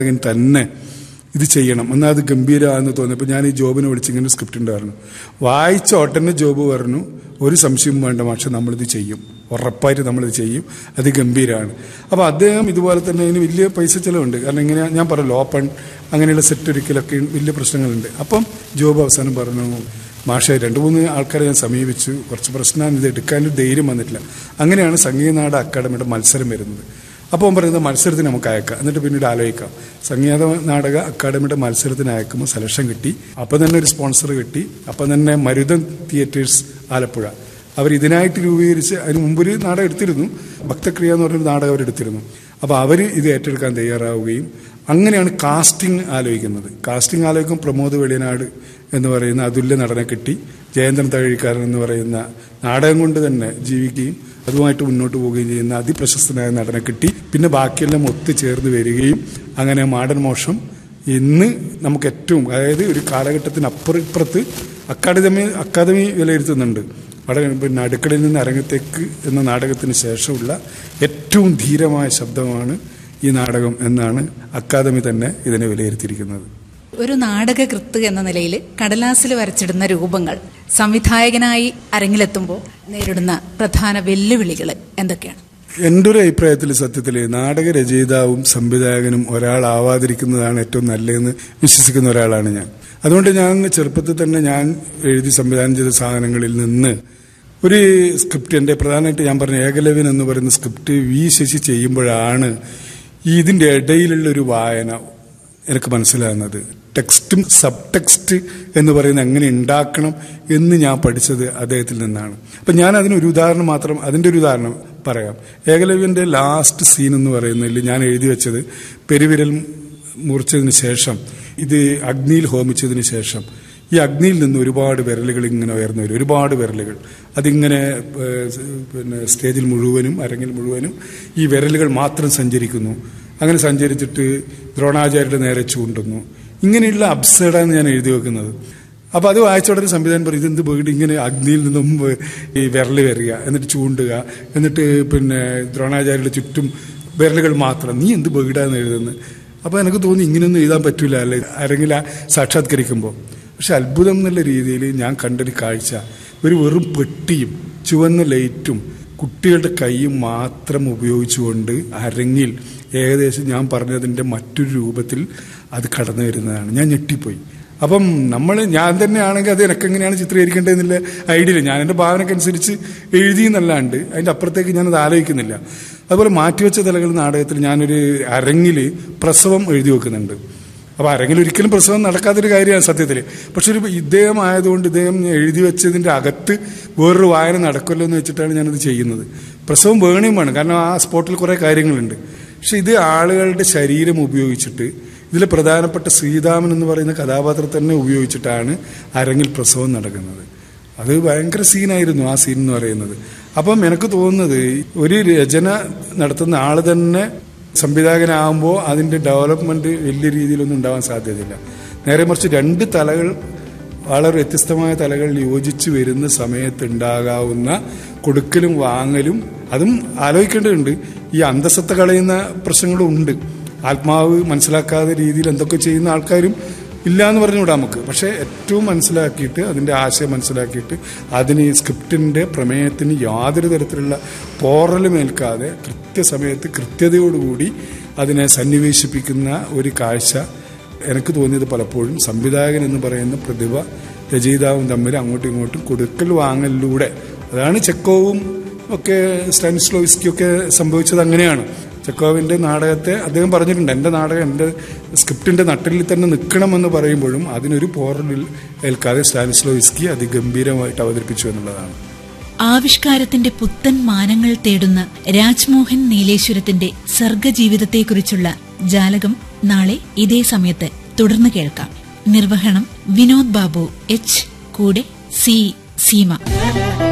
സംവിധായകൻ തന്നെ ഇത് ചെയ്യണം എന്നാൽ അത് ഗംഭീരമാണെന്ന് തോന്നിയപ്പോൾ ഞാൻ ഈ ജോബിനെ വിളിച്ച് ഇങ്ങനെ ഒരു സ്ക്രിപ്റ്റ് ഉണ്ടായിരുന്നു വായിച്ച ഒട്ടന്നെ ജോബ് പറഞ്ഞു ഒരു സംശയവും വേണ്ട പക്ഷെ നമ്മളിത് ചെയ്യും ഉറപ്പായിട്ട് നമ്മളിത് ചെയ്യും അത് ഗംഭീരമാണ് അപ്പോൾ അദ്ദേഹം ഇതുപോലെ തന്നെ ഇതിന് വലിയ പൈസ ചിലവുണ്ട് കാരണം ഇങ്ങനെ ഞാൻ പറഞ്ഞു ഓപ്പൺ അങ്ങനെയുള്ള സെറ്റ് ഒരിക്കലൊക്കെ വലിയ പ്രശ്നങ്ങളുണ്ട് അപ്പം ജോബ് അവസാനം പറഞ്ഞു മാഷെ രണ്ട് മൂന്ന് ആൾക്കാരെ ഞാൻ സമീപിച്ചു കുറച്ച് പ്രശ്നമാണ് ഇത് എടുക്കാനൊരു ധൈര്യം വന്നിട്ടില്ല അങ്ങനെയാണ് സംഗീതനാട് അക്കാദമിയുടെ മത്സരം വരുന്നത് അപ്പോൾ അവൻ പറയുന്നത് മത്സരത്തിന് നമുക്ക് അയക്കാം എന്നിട്ട് പിന്നീട് ആലോചിക്കാം സംഗീത നാടക അക്കാദമിയുടെ മത്സരത്തിന് അയക്കുമ്പോൾ സെലക്ഷൻ കിട്ടി അപ്പം തന്നെ ഒരു സ്പോൺസർ കിട്ടി അപ്പം തന്നെ മരുതൻ തിയേറ്റേഴ്സ് ആലപ്പുഴ അവർ ഇതിനായിട്ട് രൂപീകരിച്ച് അതിന് മുമ്പൊരു നാടകം എടുത്തിരുന്നു ഭക്തക്രിയ എന്ന് പറഞ്ഞൊരു നാടകം അവരെടുത്തിരുന്നു അപ്പോൾ അവർ ഇത് ഏറ്റെടുക്കാൻ തയ്യാറാവുകയും അങ്ങനെയാണ് കാസ്റ്റിംഗ് ആലോചിക്കുന്നത് കാസ്റ്റിംഗ് ആലോചിക്കും പ്രമോദ് വെളിയനാട് എന്ന് പറയുന്ന അതുല്യ നടനെ കിട്ടി ജയന്തൻ തകഴിക്കാരൻ എന്ന് പറയുന്ന നാടകം കൊണ്ട് തന്നെ ജീവിക്കുകയും അതുമായിട്ട് മുന്നോട്ട് പോവുകയും ചെയ്യുന്ന അതിപ്രശസ്തനായ നടനെ കിട്ടി പിന്നെ ബാക്കിയെല്ലാം ഒത്തുചേർന്ന് വരികയും അങ്ങനെ മാടൻ മോഷം ഇന്ന് നമുക്ക് ഏറ്റവും അതായത് ഒരു കാലഘട്ടത്തിന് അപ്പുറത്ത് അക്കാദമി അക്കാദമി വിലയിരുത്തുന്നുണ്ട് അവിടെ പിന്നെ അടുക്കളയിൽ നിന്ന് അരങ്ങത്തേക്ക് എന്ന നാടകത്തിന് ശേഷമുള്ള ഏറ്റവും ധീരമായ ശബ്ദമാണ് ഈ നാടകം എന്നാണ് അക്കാദമി തന്നെ ഇതിനെ വിലയിരുത്തിയിരിക്കുന്നത് ഒരു നാടകകൃത്ത് എന്ന നിലയിൽ കടലാസിൽ വരച്ചിടുന്ന രൂപങ്ങൾ സംവിധായകനായി അരങ്ങിലെത്തുമ്പോൾ നേരിടുന്ന പ്രധാന വെല്ലുവിളികൾ എന്തൊക്കെയാണ് എൻ്റെ ഒരു അഭിപ്രായത്തിൽ സത്യത്തിൽ നാടക രചയിതാവും സംവിധായകനും ഒരാളാവാതിരിക്കുന്നതാണ് ഏറ്റവും നല്ലതെന്ന് വിശ്വസിക്കുന്ന ഒരാളാണ് ഞാൻ അതുകൊണ്ട് ഞാൻ ചെറുപ്പത്തിൽ തന്നെ ഞാൻ എഴുതി സംവിധാനം ചെയ്ത സാധനങ്ങളിൽ നിന്ന് ഒരു സ്ക്രിപ്റ്റ് എൻ്റെ പ്രധാനമായിട്ട് ഞാൻ പറഞ്ഞ ഏകലവ്യൻ എന്ന് പറയുന്ന സ്ക്രിപ്റ്റ് വി ശശി ചെയ്യുമ്പോഴാണ് ഇതിൻ്റെ ഇടയിലുള്ള ഒരു വായന എനിക്ക് മനസ്സിലാകുന്നത് ടെക്സ്റ്റും സബ് ടെക്സ്റ്റ് എന്ന് പറയുന്നത് എങ്ങനെ ഉണ്ടാക്കണം എന്ന് ഞാൻ പഠിച്ചത് അദ്ദേഹത്തിൽ നിന്നാണ് അപ്പം ഞാൻ അതിനൊരു ഉദാഹരണം മാത്രം അതിൻ്റെ ഒരു ഉദാഹരണം പറയാം ഏകലവ്യൻ്റെ ലാസ്റ്റ് സീൻ എന്ന് പറയുന്നതിൽ ഞാൻ എഴുതി വെച്ചത് പെരുവിരൽ മുറിച്ചതിന് ശേഷം ഇത് അഗ്നിയിൽ ഹോമിച്ചതിന് ശേഷം ഈ അഗ്നിയിൽ നിന്ന് ഒരുപാട് വിരലുകൾ ഇങ്ങനെ ഉയർന്നു വരും ഒരുപാട് വിരലുകൾ അതിങ്ങനെ പിന്നെ സ്റ്റേജിൽ മുഴുവനും അരങ്ങിൽ മുഴുവനും ഈ വിരലുകൾ മാത്രം സഞ്ചരിക്കുന്നു അങ്ങനെ സഞ്ചരിച്ചിട്ട് ദ്രോണാചാര്യരുടെ നേരെ ചൂണ്ടുന്നു ഇങ്ങനെയുള്ള അബ്സേഡാണ് ഞാൻ എഴുതി വെക്കുന്നത് അപ്പോൾ അത് വായിച്ച ഉടനെ സംവിധാനം പറയും ഇതെന്ത് പോയിട്ട് ഇങ്ങനെ അഗ്നിയിൽ നിന്നും ഈ വിരല് വരിക എന്നിട്ട് ചൂണ്ടുക എന്നിട്ട് പിന്നെ ദ്രോണാചാര്യരുടെ ചുറ്റും വിരലുകൾ മാത്രം നീ എന്ത് ബഗിടാന്ന് എഴുതുന്നത് അപ്പോൾ എനിക്ക് തോന്നി ഇങ്ങനെയൊന്നും എഴുതാൻ പറ്റൂല അല്ലെ ആരെങ്കിലും സാക്ഷാത്കരിക്കുമ്പോൾ പക്ഷെ അത്ഭുതം എന്നുള്ള രീതിയിൽ ഞാൻ കണ്ടൊരു കാഴ്ച ഒരു വെറും പെട്ടിയും ചുവന്ന ലൈറ്റും കുട്ടികളുടെ കൈയും മാത്രം ഉപയോഗിച്ചുകൊണ്ട് അരങ്ങിൽ ഏകദേശം ഞാൻ പറഞ്ഞതിൻ്റെ മറ്റൊരു രൂപത്തിൽ അത് കടന്നു വരുന്നതാണ് ഞാൻ ഞെട്ടിപ്പോയി അപ്പം നമ്മൾ ഞാൻ തന്നെയാണെങ്കിൽ അത് എനക്കെങ്ങനെയാണ് ചിത്രീകരിക്കേണ്ടതെന്നുള്ള ഐഡിയ ഇല്ല ഞാൻ എൻ്റെ ഭാവനക്കനുസരിച്ച് എഴുതി എന്നല്ലാണ്ട് അതിൻ്റെ അപ്പുറത്തേക്ക് ഞാനത് ആലോചിക്കുന്നില്ല അതുപോലെ മാറ്റിവെച്ച തലകൾ നാടകത്തിൽ ഞാനൊരു അരങ്ങിൽ പ്രസവം എഴുതി വെക്കുന്നുണ്ട് അപ്പോൾ അരങ്ങിൽ ഒരിക്കലും പ്രസവം നടക്കാത്തൊരു കാര്യമാണ് സത്യത്തിൽ പക്ഷെ ഒരു ഇദ്ദേഹം ആയതുകൊണ്ട് ഇദ്ദേഹം എഴുതി വെച്ചതിൻ്റെ അകത്ത് വേറൊരു വായന നടക്കുമല്ലോ എന്ന് വെച്ചിട്ടാണ് ഞാനത് ചെയ്യുന്നത് പ്രസവം വേണേയും വേണം കാരണം ആ സ്പോട്ടിൽ കുറേ കാര്യങ്ങളുണ്ട് പക്ഷെ ഇത് ആളുകളുടെ ശരീരം ഉപയോഗിച്ചിട്ട് ഇതിലെ പ്രധാനപ്പെട്ട ശ്രീതാമൻ എന്ന് പറയുന്ന കഥാപാത്രത്തെ തന്നെ ഉപയോഗിച്ചിട്ടാണ് അരങ്ങിൽ പ്രസവം നടക്കുന്നത് അത് ഭയങ്കര സീനായിരുന്നു ആ സീൻ എന്ന് പറയുന്നത് അപ്പം എനിക്ക് തോന്നുന്നത് ഒരു രചന നടത്തുന്ന ആൾ തന്നെ സംവിധായകനാകുമ്പോൾ അതിൻ്റെ ഡെവലപ്മെന്റ് വലിയ രീതിയിലൊന്നും ഉണ്ടാവാൻ സാധ്യതയില്ല നേരെ മറിച്ച് രണ്ട് തലകൾ വളരെ വ്യത്യസ്തമായ തലകൾ യോജിച്ച് വരുന്ന സമയത്ത് ഉണ്ടാകാവുന്ന കൊടുക്കലും വാങ്ങലും അതും ആലോചിക്കേണ്ടതുണ്ട് ഈ അന്തസ്സത്തെ കളയുന്ന പ്രശ്നങ്ങളും ഉണ്ട് ആത്മാവ് മനസ്സിലാക്കാത്ത രീതിയിൽ എന്തൊക്കെ ചെയ്യുന്ന ആൾക്കാരും ഇല്ല എന്ന് പറഞ്ഞുകൂടാ നമുക്ക് പക്ഷേ ഏറ്റവും മനസ്സിലാക്കിയിട്ട് അതിൻ്റെ ആശയം മനസ്സിലാക്കിയിട്ട് അതിന് ഈ സ്ക്രിപ്റ്റിൻ്റെ പ്രമേയത്തിന് യാതൊരു തരത്തിലുള്ള പോറലും ഏൽക്കാതെ കൃത്യസമയത്ത് കൃത്യതയോടുകൂടി അതിനെ സന്നിവേശിപ്പിക്കുന്ന ഒരു കാഴ്ച എനിക്ക് തോന്നിയത് പലപ്പോഴും സംവിധായകൻ എന്ന് പറയുന്ന പ്രതിഭ രചയിതാവും തമ്മിൽ അങ്ങോട്ടും ഇങ്ങോട്ടും കൊടുക്കൽ വാങ്ങലിലൂടെ അതാണ് ചെക്കോവും ഒക്കെ സ്റ്റാനിസ്ലോവിസ്കിയൊക്കെ സംഭവിച്ചത് അങ്ങനെയാണ് ചെക്കോവിന്റെ നാടകത്തെ അദ്ദേഹം പറഞ്ഞിട്ടുണ്ട് എൻ്റെ നാടകം എൻ്റെ സ്ക്രിപ്റ്റിന്റെ നട്ടിലിൽ തന്നെ നിൽക്കണമെന്ന് പറയുമ്പോഴും അതിനൊരു പോറലിൽ ഏൽക്കാതെ സ്റ്റാനിസ്ലോവിസ്കി അതിഗംഭീരമായിട്ട് അവതരിപ്പിച്ചു എന്നുള്ളതാണ് ആവിഷ്കാരത്തിന്റെ പുത്തൻ മാനങ്ങൾ തേടുന്ന രാജ്മോഹൻ നീലേശ്വരത്തിന്റെ സർഗജീവിതത്തെക്കുറിച്ചുള്ള ജാലകം നാളെ ഇതേ സമയത്ത് തുടർന്ന് കേൾക്കാം നിർവഹണം വിനോദ് ബാബു എച്ച് കൂടെ സി സീമ